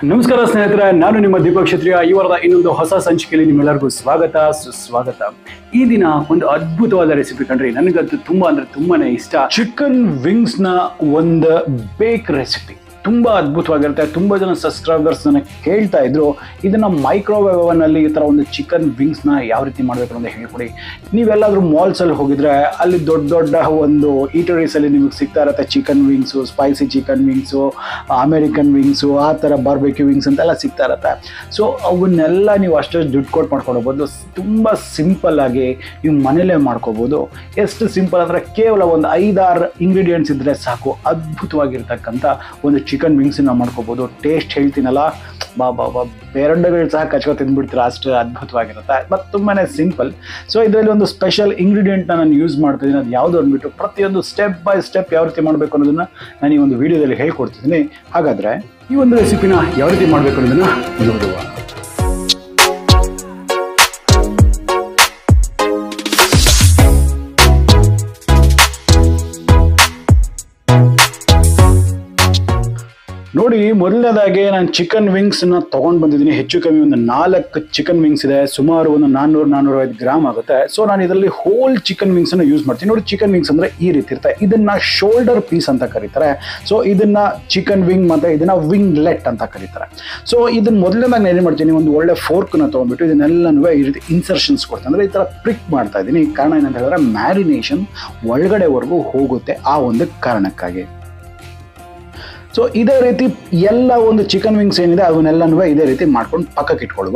ನಮಸ್ಕಾರ ಸ್ನೇಹಿತರೆ ನಾನು ನಿಮ್ಮ ದೀಪಕ್ ಕ್ಷತ್ರಿಯ ಈ ವಾರದ ಇನ್ನೊಂದು ಹೊಸ ಸಂಚಿಕೆಯಲ್ಲಿ ನಿಮ್ಮೆಲ್ಲರಿಗೂ ಸ್ವಾಗತ ಸುಸ್ವಾಗತ ಈ ದಿನ ಒಂದು ಅದ್ಭುತವಾದ ರೆಸಿಪಿ ಕಂಡ್ರಿ ನನಗಂತೂ ತುಂಬಾ ಅಂದ್ರೆ ತುಂಬಾನೇ ಇಷ್ಟ ಚಿಕನ್ ವಿಂಗ್ಸ್ ನ ಒಂದು ಬೇಕ್ ರೆಸಿಪಿ ತುಂಬಾ ಅದ್ಭುತವಾಗಿರುತ್ತೆ ತುಂಬಾ ಜನ ಸಬ್ಸ್ಕ್ರೈಬರ್ಸ್ ನನಗೆ ಕೇಳ್ತಾ ಇದ್ರು ಇದನ್ನ ಮೈಕ್ರೋವೇವ್ ನಲ್ಲಿ ಈ ತರ ಒಂದು ಚಿಕನ್ ವಿಂಗ್ಸ್ ನ ಯಾವ ರೀತಿ ಮಾಡಬೇಕು ಅಂತ ಹೇಳ್ಕೊಡಿ ನೀವೆಲ್ಲಾದ್ರೂ ಮಾಲ್ಸ್ ಅಲ್ಲಿ ಹೋಗಿದ್ರೆ ಅಲ್ಲಿ ದೊಡ್ಡ ದೊಡ್ಡ ಒಂದು ಈಟರೀಸ್ ಅಲ್ಲಿ ನಿಮಗೆ ಸಿಗ್ತಾ ಇರುತ್ತೆ chicken wings spicy chicken wings American wings ಆ ಥರ ಬಾರ್ಬೆಕ್ಯೂ ವಿಂಗ್ಸ್ ಅಂತೆಲ್ಲ ಸಿಗ್ತಾ ಇರುತ್ತೆ ಸೊ ಅವನ್ನೆಲ್ಲ ನೀವು ಅಷ್ಟು ದುಡ್ಡು ಕೊಟ್ಟು ಮಾಡ್ಕೊಳ್ಬೋದು ತುಂಬ ಸಿಂಪಲ್ ಆಗಿ ನೀವು ಮನೇಲೇ ಮಾಡ್ಕೋಬೋದು ಎಷ್ಟು ಸಿಂಪಲ್ ಅಂದರೆ ಕೇವಲ ಒಂದು ಐದಾರು ಇಂಗ್ರೀಡಿಯೆಂಟ್ಸ್ ಇದ್ದರೆ ಸಾಕು ಅದ್ಭುತವಾಗಿರ್ತಕ್ಕಂಥ ಒಂದು ಚಿಕನ್ ವಿಂಗ್ಸನ್ನ ಮಾಡ್ಕೋಬೋದು ಟೇಸ್ಟ್ ಹೇಳ್ತೀನಲ್ಲ ಬಾ ಬಾ ಬಾ ಬೇರಂಡಗಳು ಸಹ ಕಚ್ಕೊ ತಿಂದ್ಬಿಡ್ತೀರ ಅಷ್ಟು ಅದ್ಭುತವಾಗಿರುತ್ತೆ ಬಟ್ ತುಂಬಾ ಸಿಂಪಲ್ ಸೊ ಇದರಲ್ಲಿ ಒಂದು ಸ್ಪೆಷಲ್ ಇಂಗ್ರೀಡಿಯೆಂಟ್ನ ನಾನು ಯೂಸ್ ಮಾಡ್ತಿದ್ದೀನಿ ಅದು ಯಾವುದು ಅಂದ್ಬಿಟ್ಟು ಪ್ರತಿಯೊಂದು ಸ್ಟೆಪ್ ಬೈ ಸ್ಟೆಪ್ ಯಾವ ರೀತಿ ಮಾಡಬೇಕು ಅನ್ನೋದನ್ನ ನಾನು ಈ ಒಂದು ವಿಡಿಯೋದಲ್ಲಿ ಹೇಳ್ಕೊಡ್ತಿದ್ದೀನಿ ಹಾಗಾದರೆ ಈ ಒಂದು ರೆಸಿಪಿನ ಯಾವ ರೀತಿ ಮಾಡಬೇಕು ಅನ್ನೋದನ್ನ ನೋಡುವ ನೋಡಿ ಮೊದಲನೇದಾಗಿ ನಾನು ಚಿಕನ್ ವಿಂಗ್ಸ್ನ ತೊಗೊಂಡು ಬಂದಿದ್ದೀನಿ ಹೆಚ್ಚು ಕಮ್ಮಿ ಒಂದು ನಾಲ್ಕು ಚಿಕನ್ ವಿಂಗ್ಸ್ ಇದೆ ಸುಮಾರು ಒಂದು ನಾನ್ನೂರು ನಾನ್ನೂರೈವತ್ತು ಗ್ರಾಮ್ ಆಗುತ್ತೆ ಸೊ ನಾನು ಇದರಲ್ಲಿ ಹೋಲ್ ಚಿಕನ್ ವಿಂಗ್ಸನ್ನು ಯೂಸ್ ಮಾಡ್ತೀನಿ ನೋಡಿ ಚಿಕನ್ ವಿಂಗ್ಸ್ ಅಂದರೆ ಈ ರೀತಿ ಇರುತ್ತೆ ಇದನ್ನ ಶೋಲ್ಡರ್ ಪೀಸ್ ಅಂತ ಕರೀತಾರೆ ಸೊ ಇದನ್ನ ಚಿಕನ್ ವಿಂಗ್ ಮತ್ತು ಇದನ್ನ ವಿಂಗ್ಲೆಟ್ ಅಂತ ಕರೀತಾರೆ ಸೊ ಇದನ್ನ ಮೊದಲನೇದಾಗಿ ನಾನು ಏನು ಮಾಡ್ತೀನಿ ಒಂದು ಒಳ್ಳೆ ಫೋರ್ಕ್ನ ತೊಗೊಂಡ್ಬಿಟ್ಟು ಇದನ್ನೆಲ್ಲನೂ ಈ ರೀತಿ ಇನ್ಸರ್ಷನ್ಸ್ ಕೊಡ್ತೀನಿ ಅಂದರೆ ಈ ಥರ ಪ್ರಿಕ್ ಮಾಡ್ತಾ ಇದ್ದೀನಿ ಕಾರಣ ಏನಂತ ಹೇಳಿದ್ರೆ ಮ್ಯಾರಿನೇಷನ್ ಒಳಗಡೆವರೆಗೂ ಹೋಗುತ್ತೆ ಆ ಒಂದು ಕಾರಣಕ್ಕಾಗಿ ಸೊ ಇದೇ ರೀತಿ ಎಲ್ಲ ಒಂದು ಚಿಕನ್ ವಿಂಗ್ಸ್ ಏನಿದೆ ಅವನ್ನೆಲ್ಲನೂ ಇದೇ ರೀತಿ ಮಾಡ್ಕೊಂಡು ಪಕ್ಕಕ್ಕೆ ಇಟ್ಕೊಳ್ಳುವ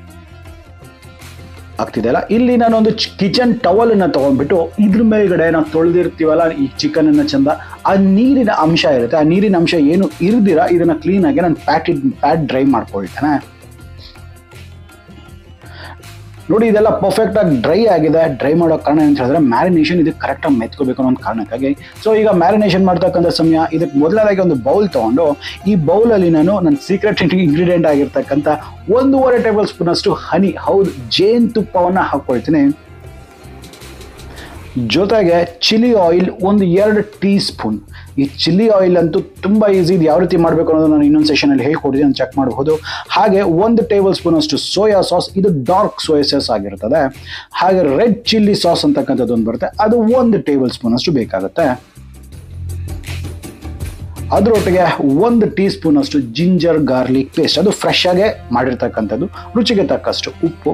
ಆಗ್ತಿದೆಯಲ್ಲ ಇಲ್ಲಿ ನಾನೊಂದು ಕಿಚನ್ ಟವಲ್ ಅನ್ನ ತಗೊಂಡ್ಬಿಟ್ಟು ಇದ್ರ ಮೇಲ್ಗಡೆ ನಾವು ತೊಳೆದಿರ್ತೀವಲ್ಲ ಈ ಚಿಕನ್ ಅನ್ನ ಚಂದ ಆ ನೀರಿನ ಅಂಶ ಇರುತ್ತೆ ಆ ನೀರಿನ ಅಂಶ ಏನು ಇರ್ದಿರ ಇದನ್ನ ಕ್ಲೀನ್ ಆಗಿ ನಾನು ಪ್ಯಾಟಿಡ್ ಪ್ಯಾಟ್ ಡ್ರೈ ಮಾಡ್ಕೊಳ್ತೇನೆ ನೋಡಿ ಇದೆಲ್ಲ ಪರ್ಫೆಕ್ಟ್ ಆಗಿ ಡ್ರೈ ಆಗಿದೆ ಡ್ರೈ ಮಾಡೋ ಕಾರಣ ಅಂತ ಹೇಳಿದ್ರೆ ಮ್ಯಾರಿನೇಷನ್ ಇದಕ್ಕೆ ಕರೆಕ್ಟಾಗಿ ಮೆತ್ಕೋಬೇಕು ಅನ್ನೋ ಒಂದು ಕಾರಣಕ್ಕಾಗಿ ಸೊ ಈಗ ಮ್ಯಾರಿನೇಷನ್ ಮಾಡ್ತಕ್ಕಂಥ ಸಮಯ ಇದಕ್ಕೆ ಮೊದಲನೇದಾಗಿ ಒಂದು ಬೌಲ್ ತೊಗೊಂಡು ಈ ಬೌಲಲ್ಲಿ ನಾನು ನನ್ನ ಸೀಕ್ರೆಟ್ ಇಂಗ್ರೀಡಿಯೆಂಟ್ ಆಗಿರ್ತಕ್ಕಂಥ ಒಂದೂವರೆ ಟೇಬಲ್ ಸ್ಪೂನ್ ಅಷ್ಟು ಹನಿ ಹೌದು ಜೇನುತುಪ್ಪವನ್ನು ಹಾಕ್ಕೊಳ್ತೀನಿ ಜೊತೆಗೆ ಚಿಲ್ಲಿ ಆಯಿಲ್ ಒಂದು ಎರಡು ಟೀ ಸ್ಪೂನ್ ಈ ಚಿಲ್ಲಿ ಆಯಿಲ್ ಅಂತೂ ತುಂಬ ಈಸಿ ಇದು ಯಾವ ರೀತಿ ಮಾಡಬೇಕು ಅನ್ನೋದು ನಾನು ಇನ್ನೊಂದು ಸೆಷನಲ್ಲಿ ಹೇಳ್ಕೊಡ್ತೀನಿ ಚೆಕ್ ಮಾಡಬಹುದು ಹಾಗೆ ಒಂದು ಟೇಬಲ್ ಸ್ಪೂನ್ ಅಷ್ಟು ಸೋಯಾ ಸಾಸ್ ಇದು ಡಾರ್ಕ್ ಸೋಯಾ ಸಾಸ್ ಆಗಿರ್ತದೆ ಹಾಗೆ ರೆಡ್ ಚಿಲ್ಲಿ ಸಾಸ್ ಅಂತಕ್ಕಂಥದ್ದು ಒಂದು ಬರುತ್ತೆ ಅದು ಒಂದು ಟೇಬಲ್ ಸ್ಪೂನ್ ಅಷ್ಟು ಬೇಕಾಗುತ್ತೆ ಅದರೊಟ್ಟಿಗೆ ಒಂದು ಟೀ ಸ್ಪೂನ್ ಅಷ್ಟು ಜಿಂಜರ್ ಗಾರ್ಲಿಕ್ ಪೇಸ್ಟ್ ಅದು ಫ್ರೆಶ್ ಆಗೇ ಮಾಡಿರ್ತಕ್ಕಂಥದ್ದು ರುಚಿಗೆ ತಕ್ಕಷ್ಟು ಉಪ್ಪು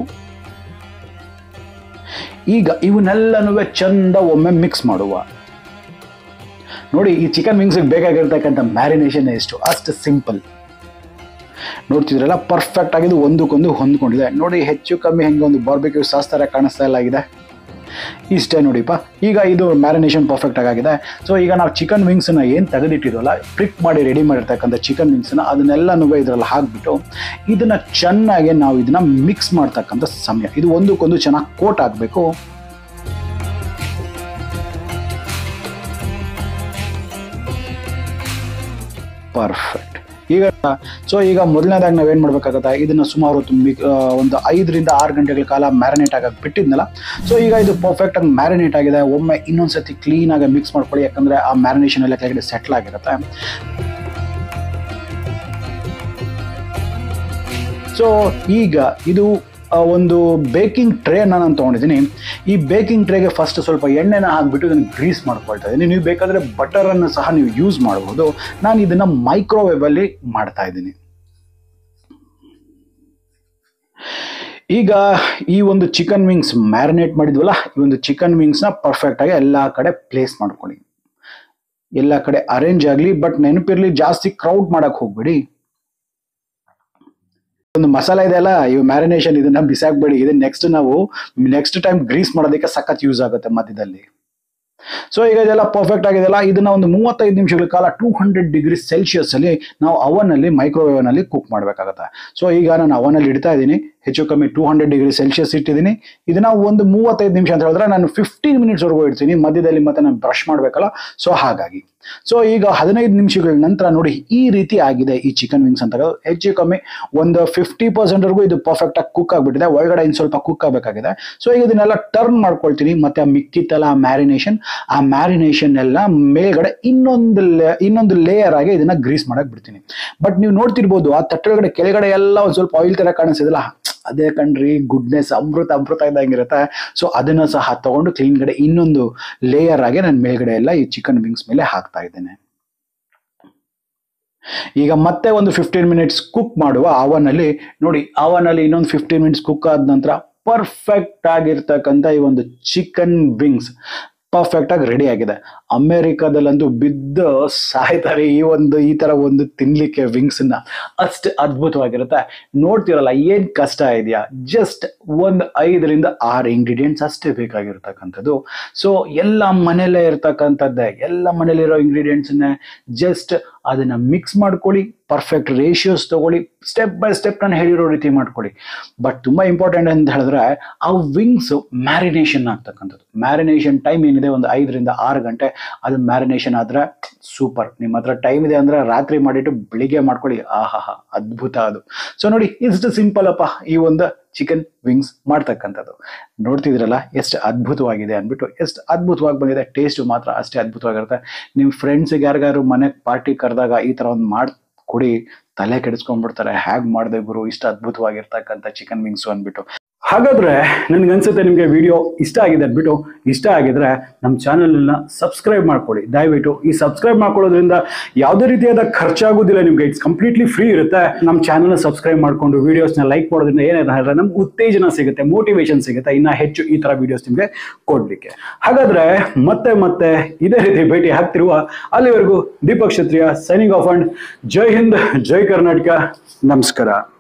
ಈಗ ಇವನ್ನೆಲ್ಲನೂ ಚಂದ ಒಮ್ಮೆ ಮಿಕ್ಸ್ ಮಾಡುವ ನೋಡಿ ಈ ಚಿಕನ್ ವಿಂಗ್ಸ್ಗೆ ಬೇಕಾಗಿರ್ತಕ್ಕಂಥ ಮ್ಯಾರಿನೇಷನ್ ಎಷ್ಟು ಅಷ್ಟು ಸಿಂಪಲ್ ನೋಡ್ತಿದ್ರಲ್ಲ ಪರ್ಫೆಕ್ಟ್ ಆಗಿದ್ದು ಒಂದಕ್ಕೊಂದು ಹೊಂದ್ಕೊಂಡಿದೆ ನೋಡಿ ಹೆಚ್ಚು ಕಮ್ಮಿ ಹೆಂಗೆ ಒಂದು ಬಾರ್ಬಿಕ್ಯೂ ಸಾಸ್ ಥರ ಕಾಣಿಸ್ತಾ ಇಲ್ಲ ಆಗಿದೆ ಇಷ್ಟೇ ನೋಡಿಪ್ಪ ಈಗ ಇದು ಮ್ಯಾರಿನೇಷನ್ ಪರ್ಫೆಕ್ಟ್ ಆಗಿದೆ ಸೊ ಈಗ ನಾವು ಚಿಕನ್ ವಿಂಗ್ಸನ್ನ ಏನು ತೆಗೆದಿಟ್ಟಿರೋಲ್ಲ ಪ್ರಿಕ್ ಮಾಡಿ ರೆಡಿ ಮಾಡಿರ್ತಕ್ಕಂಥ ಚಿಕನ್ ವಿಂಗ್ಸನ್ನ ಅದನ್ನೆಲ್ಲನೂ ಇದರಲ್ಲಿ ಹಾಕ್ಬಿಟ್ಟು ಇದನ್ನು ಚೆನ್ನಾಗಿ ನಾವು ಇದನ್ನು ಮಿಕ್ಸ್ ಮಾಡ್ತಕ್ಕಂಥ ಸಮಯ ಇದು ಒಂದಕ್ಕೊಂದು ಚೆನ್ನಾಗಿ ಕೋಟ್ ಆಗಬೇಕು ಪರ್ಫೆಕ್ಟ್ ಈಗ ಸೊ ಈಗ ಮೊದಲನೇದಾಗಿ ನಾವೇನು ಮಾಡಬೇಕಾಗತ್ತೆ ಇದನ್ನು ಸುಮಾರು ಹೊತ್ತು ಮಿ- ಆ, ಒಂದು ಐದರಿಂದ ಆರು ಗಂಟೆಗಳ ಕಾಲ ಮ್ಯಾರಿನೇಟ್ ಆಗಕ್ಕೆ ಬಿಟ್ಟಿದ್ನಲ್ಲ ಸೊ ಈಗ ಇದು ಪರ್ಫೆಕ್ಟಾಗಿ ಮ್ಯಾರಿನೇಟ್ ಆಗಿದೆ ಒಮ್ಮೆ ಇನ್ನೊಂದು ಸತಿ ಕ್ಲೀನಾಗಿ ಮಿಕ್ಸ್ ಮಾಡ್ಕೊಳ್ಳಿ ಯಾಕಂದರೆ ಆ ಮ್ಯಾರಿನೇಷನ್ ಎಲ್ಲ ಕೆಳಗಡೆ ಸೆಟ್ಲ್ ಆಗಿರುತ್ತೆ ಸೊ ಈಗ ಇದು ಆ, ಒಂದು ಬೇಕಿಂಗ್ ಟ್ರೇನ ನಾನು ತೊಗೊಂಡಿದ್ದೀನಿ ಈ ಬೇಕಿಂಗ್ ಟ್ರೇಗೆ ಫಸ್ಟ್ ಸ್ವಲ್ಪ ಎಣ್ಣೆನ ಹಾಕ್ಬಿಟ್ಟು ಇದನ್ನು ಗ್ರೀಸ್ ಮಾಡ್ಕೊಳ್ತಾ ಇದ್ದೀನಿ ನೀವು ಬೇಕಾದರೆ ಬಟರನ್ನು ಸಹ ನೀವು ಯೂಸ್ ಮಾಡ್ಬೋದು ನಾನು ಇದನ್ನು ಮೈಕ್ರೋವೇವಲ್ಲಿ ಮಾಡ್ತಾ ಇದ್ದೀನಿ ಈಗ ಈ ಒಂದು ಚಿಕನ್ ವಿಂಗ್ಸ್ ಮ್ಯಾರಿನೇಟ್ ಮಾಡಿದ್ವಲ್ಲ ಈ ಒಂದು ಚಿಕನ್ ವಿಂಗ್ಸ್ನ ಪರ್ಫೆಕ್ಟಾಗಿ ಎಲ್ಲ ಕಡೆ ಪ್ಲೇಸ್ ಮಾಡ್ಕೊಳ್ಳಿ ಎಲ್ಲ ಕಡೆ ಅರೇಂಜ್ ಆಗಲಿ ಬಟ್ ನೆನಪಿರಲಿ ಜಾಸ್ತಿ ಕ್ರೌಡ್ ಮಾಡಕ್ಕೆ ಹೋಗ್ಬೇಡಿ ಒಂದು ಮಸಾಲ ಇದೆಯಲ್ಲ ಇವು ಮ್ಯಾರಿನೇಷನ್ ಇದನ್ನ ಬಿಸಾಕ್ಬೇಡಿ ಇದು ನೆಕ್ಸ್ಟ್ ನಾವು ನೆಕ್ಸ್ಟ್ ಟೈಮ್ ಗ್ರೀಸ್ ಮಾಡೋದಕ್ಕೆ ಸಖತ್ ಯೂಸ್ ಆಗುತ್ತೆ ಮಧ್ಯದಲ್ಲಿ ಸೊ ಈಗ ಇದೆಲ್ಲ ಪರ್ಫೆಕ್ಟ್ ಆಗಿದೆಯಲ್ಲ ಇದನ್ನ ಒಂದು ಮೂವತ್ತೈದು ನಿಮಿಷಗಳ ಕಾಲ ಟೂ ಹಂಡ್ರೆಡ್ ಡಿಗ್ರಿ ಸೆಲ್ಸಿಯಸ್ ಅಲ್ಲಿ ನಾವು ಅವನ್ ಅಲ್ಲಿ ಮೈಕ್ರೋವೇವ್ ನಲ್ಲಿ ಕುಕ್ ಮಾಡಬೇಕಾಗತ್ತೆ ಸೊ ಈಗ ನಾನು ಅವನ್ ಅಲ್ಲಿ ಇಡ್ತಾ ಇದ್ದೀನಿ ಹೆಚ್ಚು ಕಮ್ಮಿ ಟೂ ಹಂಡ್ರೆಡ್ ಡಿಗ್ರಿ ಸೆಲ್ಸಿಯಸ್ ಇಟ್ಟಿದ್ದೀನಿ ಇದನ್ನ ಒಂದು ಮೂವತ್ತೈದು ನಿಮಿಷ ಅಂತ ಹೇಳಿದ್ರೆ ನಾನು ಫಿಫ್ಟೀನ್ ಮಿನಿಟ್ಸ್ವರೆಗೂ ಇಡ್ತೀನಿ ಮಧ್ಯದಲ್ಲಿ ಮತ್ತೆ ನಾನು ಬ್ರಷ್ ಮಾಡಬೇಕಲ್ಲ ಸೊ ಹಾಗಾಗಿ ಸೊ ಈಗ ಹದಿನೈದು ನಿಮಿಷಗಳ ನಂತರ ನೋಡಿ ಈ ರೀತಿ ಆಗಿದೆ ಈ ಚಿಕನ್ ವಿಂಗ್ಸ್ ಅಂತ ಹೆಚ್ಚು ಕಮ್ಮಿ ಒಂದು ಫಿಫ್ಟಿ ಪರ್ಸೆಂಟ್ವರೆಗೂ ಇದು ಪರ್ಫೆಕ್ಟ್ ಆಗಿ ಕುಕ್ ಆಗಿಬಿಟ್ಟಿದೆ ಒಳಗಡೆ ಇನ್ನು ಸ್ವಲ್ಪ ಕುಕ್ ಆಗಬೇಕಾಗಿದೆ ಸೊ ಈಗ ಇದನ್ನೆಲ್ಲ ಟರ್ನ್ ಮಾಡ್ಕೊಳ್ತೀನಿ ಮತ್ತೆ ಆ ಮಿಕ್ಕಿತ್ತಲ್ಲ ಆ ಮ್ಯಾರಿನೇಷನ್ ಆ ಮ್ಯಾರಿನೇಷನ್ ಎಲ್ಲ ಮೇಲ್ಗಡೆ ಇನ್ನೊಂದು ಲೇ- ಇನ್ನೊಂದು ಲೇಯರ್ ಆಗಿ ಇದನ್ನ ಗ್ರೀಸ್ ಮಾಡಕ್ ಬಿಡ್ತೀನಿ ಬಟ್ ನೀವು ನೋಡ್ತಿರ್ಬೋದು ಆ ತಟ್ಟೆೊಳಗಡೆ ಕೆಳಗಡೆ ಎಲ್ಲ ಒಂದ್ ಸ್ವಲ್ಪ ಆಯಿಲ್ ತರ ಕಾಣಿಸ್ತಿದಲ್ಲ ಅದೇ ಕಣ್ರಿ ಗುಡ್ನೆಸ್ ಅಮೃತ ಅಮೃತ ಇದ್ದಂಗಿರುತ್ತೆ ಸೊ ಅದನ್ನ ಸಹ ತಗೊಂಡು ಕ್ಲೀನ್ ಕಡೆ ಇನ್ನೊಂದು ಲೇಯರ್ ಆಗಿ ನಾನು ಮೇಲ್ಗಡೆ ಎಲ್ಲ ಈ ಚಿಕನ್ ವಿಂಗ್ಸ್ ಮೇಲೆ ಹಾಕ್ತಾ ಇದ್ದೇನೆ ಈಗ ಮತ್ತೆ ಒಂದು ಫಿಫ್ಟೀನ್ ಮಿನಿಟ್ಸ್ ಕುಕ್ ಮಾಡುವ oven ಅಲ್ಲಿ ನೋಡಿ oven ಅಲ್ಲಿ ಇನ್ನೊಂದು ಫಿಫ್ಟೀನ್ ಮಿನಿಟ್ಸ್ ಕುಕ್ ಆದ ನಂತರ ಪರ್ಫೆಕ್ಟ್ ಆಗಿರ್ತಕ್ಕಂಥ ಈ ಒಂದು ಚಿಕನ್ ವಿಂಗ್ಸ್ ಪರ್ಫೆಕ್ಟ್ ಆಗಿ ರೆಡಿ ಆಗಿದೆ ಅಮೆರಿಕಾದಲ್ಲಂತೂ ಬಿದ್ದು ಸಾಯ್ತಾರೆ ಈ ಒಂದು ಈ ತರ ಒಂದು ತಿನ್ಲಿಕ್ಕೆ ವಿಂಗ್ಸ್ ನ ಅಷ್ಟು ಅದ್ಭುತವಾಗಿರುತ್ತೆ ನೋಡ್ತಿರಲ್ಲ ಏನ್ ಕಷ್ಟ ಇದೆಯಾ ಜಸ್ಟ್ ಒಂದು ಐದರಿಂದ ಆರು ಇಂಗ್ರೀಡಿಯೆಂಟ್ಸ್ ಅಷ್ಟೇ ಬೇಕಾಗಿರ್ತಕ್ಕಂಥದ್ದು ಸೊ ಎಲ್ಲ ಮನೆಯಲ್ಲೇ ಇರ್ತಕ್ಕಂಥದ್ದೇ ಎಲ್ಲ ಮನೇಲಿರೋ ಇಂಗ್ರೀಡಿಯೆಂಟ್ಸ್ನೇ ಜಸ್ಟ್ ಅದನ್ನ ಮಿಕ್ಸ್ ಮಾಡ್ಕೊಳ್ಳಿ ಪರ್ಫೆಕ್ಟ್ ರೇಷಿಯೋಸ್ ತಗೊಳ್ಳಿ ಸ್ಟೆಪ್ ಬೈ ಸ್ಟೆಪ್ ನಾನು ಹೇಳಿರೋ ರೀತಿ ಮಾಡ್ಕೊಳ್ಳಿ ಬಟ್ ತುಂಬಾ ಇಂಪಾರ್ಟೆಂಟ್ ಅಂತ ಹೇಳಿದ್ರೆ ಆ ವಿಂಗ್ಸ್ ಮ್ಯಾರಿನೇಷನ್ ಆಗ್ತಕ್ಕಂಥದ್ದು ಮ್ಯಾರಿನೇಷನ್ ಟೈಮ್ ಏನಿದೆ ಒಂದು ಐದರಿಂದ ಆರು ಗಂಟೆ ಅದು ಮ್ಯಾರಿನೇಷನ್ ಆದ್ರೆ ಸೂಪರ್ ನಿಮ್ಮ ಹತ್ರ ಟೈಮ್ ಇದೆ ಅಂದ್ರೆ ರಾತ್ರಿ ಮಾಡಿಟ್ಟು ಬೆಳಿಗ್ಗೆ ಮಾಡ್ಕೊಳ್ಳಿ ಆಹಾ ಅದ್ಭುತ ಅದು ಸೊ ನೋಡಿ ಇಷ್ಟು ಸಿಂಪಲ್ ಅಪ್ಪ ಈ ಒಂದು ಚಿಕನ್ ವಿಂಗ್ಸ್ ಮಾಡ್ತಕ್ಕಂಥದ್ದು ನೋಡ್ತಿದ್ರಲ್ಲ ಎಷ್ಟು ಅದ್ಭುತವಾಗಿದೆ ಅಂದ್ಬಿಟ್ಟು ಎಷ್ಟು ಅದ್ಭುತವಾಗಿ ಬಂದಿದೆ ಟೇಸ್ಟ್ ಮಾತ್ರ ಅಷ್ಟೇ ಅದ್ಭುತವಾಗಿರುತ್ತೆ ನಿಮ್ಮ ಫ್ರೆಂಡ್ಸಿಗೆ ಯಾರಿಗಾರು ಮನೆಗೆ ಪಾರ್ಟಿ ಕರೆದಾಗ ಈ ಥರ ಒಂದು ಮಾಡಿ ಕೊಡಿ ತಲೆ ಕೆಡಿಸ್ಕೊಂಡ್ಬಿಡ್ತಾರೆ ಹ್ಯಾಗ್ ಮಾಡಿದೆ ಗುರು ಇಷ್ಟು ಅದ್ಭುತವಾಗಿರ್ತಕ್ಕಂಥ ಚಿಕನ್ ವಿಂಗ್ಸು ಅಂದ್ಬಿಟ್ಟು ಹಾಗಾದ್ರೆ ನನ್ಗನ್ಸುತ್ತೆ ನಿಮಗೆ ವಿಡಿಯೋ ಇಷ್ಟ ಆಗಿದೆ ಅಂದ್ಬಿಟ್ಟು ಇಷ್ಟ ಆಗಿದ್ರೆ ನಮ್ಮ ಚಾನಲ್ನ ಸಬ್ಸ್ಕ್ರೈಬ್ ಮಾಡ್ಕೊಳ್ಳಿ ದಯವಿಟ್ಟು ಈ ಸಬ್ಸ್ಕ್ರೈಬ್ ಮಾಡ್ಕೊಳ್ಳೋದ್ರಿಂದ ಯಾವುದೇ ರೀತಿಯಾದ ಖರ್ಚಾಗೋದಿಲ್ಲ ನಿಮ್ಗೆ ಇಟ್ಸ್ ಕಂಪ್ಲೀಟ್ಲಿ ಫ್ರೀ ಇರುತ್ತೆ ನಮ್ಮ ಚಾನಲ್ನ ಸಬ್ಸ್ಕ್ರೈಬ್ ಮಾಡ್ಕೊಂಡು ವಿಡಿಯೋಸ್ನ ಲೈಕ್ ಮಾಡೋದ್ರಿಂದ ಏನಾದ್ರೆ ಹೇಳಿದ್ರೆ ನಮ್ಗೆ ಉತ್ತೇಜನ ಸಿಗುತ್ತೆ ಮೋಟಿವೇಶನ್ ಸಿಗುತ್ತೆ ಇನ್ನ ಹೆಚ್ಚು ಈ ತರ ವಿಡಿಯೋಸ್ ನಿಮಗೆ ಕೊಡ್ಲಿಕ್ಕೆ ಹಾಗಾದ್ರೆ ಮತ್ತೆ ಮತ್ತೆ ಇದೇ ರೀತಿ ಭೇಟಿ ಆಗ್ತಿರುವ ಅಲ್ಲಿವರೆಗೂ Deepak Kshatriya signing off and Jai Hind Jai Karnataka ನಮಸ್ಕಾರ